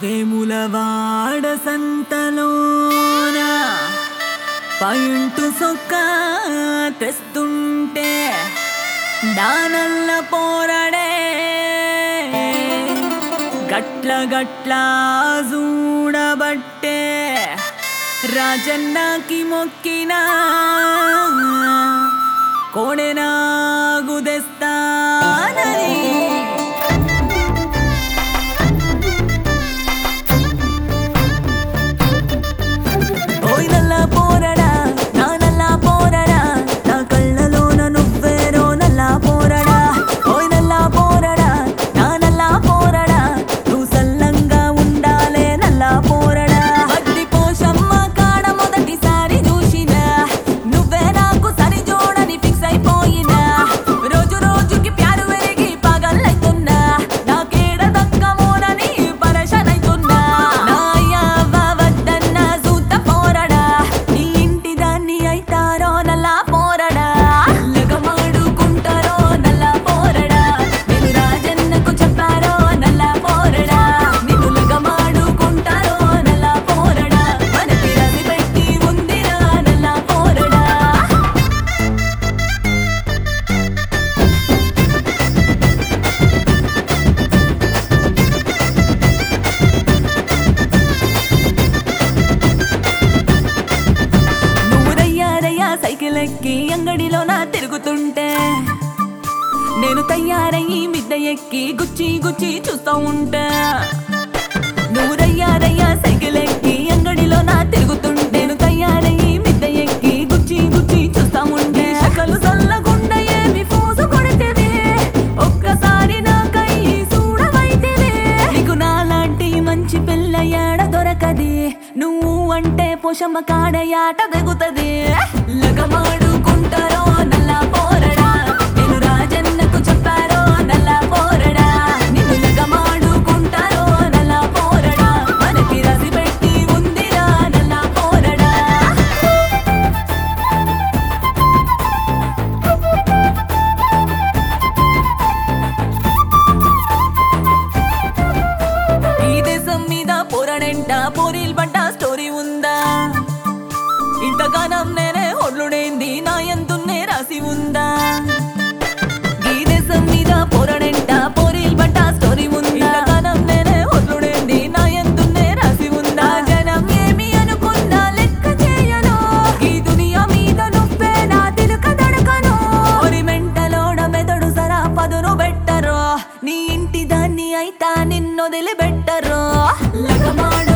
వేములవాడ సంతలోన పయింటు సొక్క తెస్తుంటే దానల్ల పోరడే గట్ల గట్ల చూడబట్టే రాజన్నకి మొక్కిన కోడెనాగు తెస్తానని ఓయ్ నల్ల పోరడా నా నల్ల పోరడా నా కళ్ళలోన నువ్వేరో నల్ల పోరడా ఓయ్ నల్ల పోరడా నా నల్ల పోరడా నువ్వు సల్లంగా ఉండాలే నల్ల పోరడా అగ్గి పోషమ్మ కాడ మొదటిసారి చూసినా నువ్వే నాకు సరి జోడని ఫిక్స్ అయిపోయినా రోజు రోజుకి ప్యారు పెరిగి పగలైతున్నా నాకేడ దక్కమోనని పరేషాన్ అయితున్నా నా అయ్యవ్వ వద్దన్న సూత పోరడా నీ ఇంటి దాన్ని అయితారో నల్లా పోరడా లగమాడుకుంటారో నల్లా పోరడా నేను రాజన్నకు చెప్పారో నల్లా పోరడా నిన్ను లగమాడుకుంటారో నల్లా పోరడా మనకి రసి పెట్టి ఉందిరా నల్లా పోరడా నువ్వు రయ్యారయ్యా సైకిల్ ఎక్కి అంగడిలో నా తిరుగుతుంటే నేను తయారయ్యి మిద్ద ఎక్కి గుచ్చి గుచ్చి చూస్తూ ఉంటా నువ్వు రయ్యారయ్యా సైకిల్ ఎక్కి అంగడిలో నా తిరుగుతుంటే నేను తయారయ్యి మిద్ద ఎక్కి గుచ్చి గుచ్చి చూస్తా ఉంటే శకలు చల్లగుండ ఏమి ఫోజు కొడితేవే ఒక్కసారి నాకై చూడవైతేవే నీకు నాలాంటి మంచి పిల్ల ఏడ దొరకది నువ్వు అంటే పోషమ్మ కాడ యాట దిగుతది లగమాడుకుంటారో నల్ల పోరడా నేను రాజన్నకు చెప్పారో నల్ల పోరడా నిన్ను లగమాడుకుంటారో నల్ల పోరడా మనకి రసి పెట్టి ఉందిరా నల్ల పోరడా ఈ దేశం మీద పోరాడెంట పోరీల్ బంట స్టోరీ ఉందా ఇంతగానం నేనే ఒడ్లుడేంది నా ఎందున్నే రాసి ఉందా ఈ దేశం మీద పోరాడెంట పోరీల్ బంట స్టోరీ ఉందా ఇంతగానం నేనే ఒడ్లుడేంది నా ఎందున్నే రాసి ఉందా జనం ఏమి అనుకున్నా లెక్క చేయను ఈ దునియా మీద నువ్వే నా తిలుక దడకను ఒరి మెంటలోడ మెదడు సరా పదును బెట్టరో నీ ఇంటి దాన్ని అయితా నిన్నొదిలి బెట్టరో లగమాడ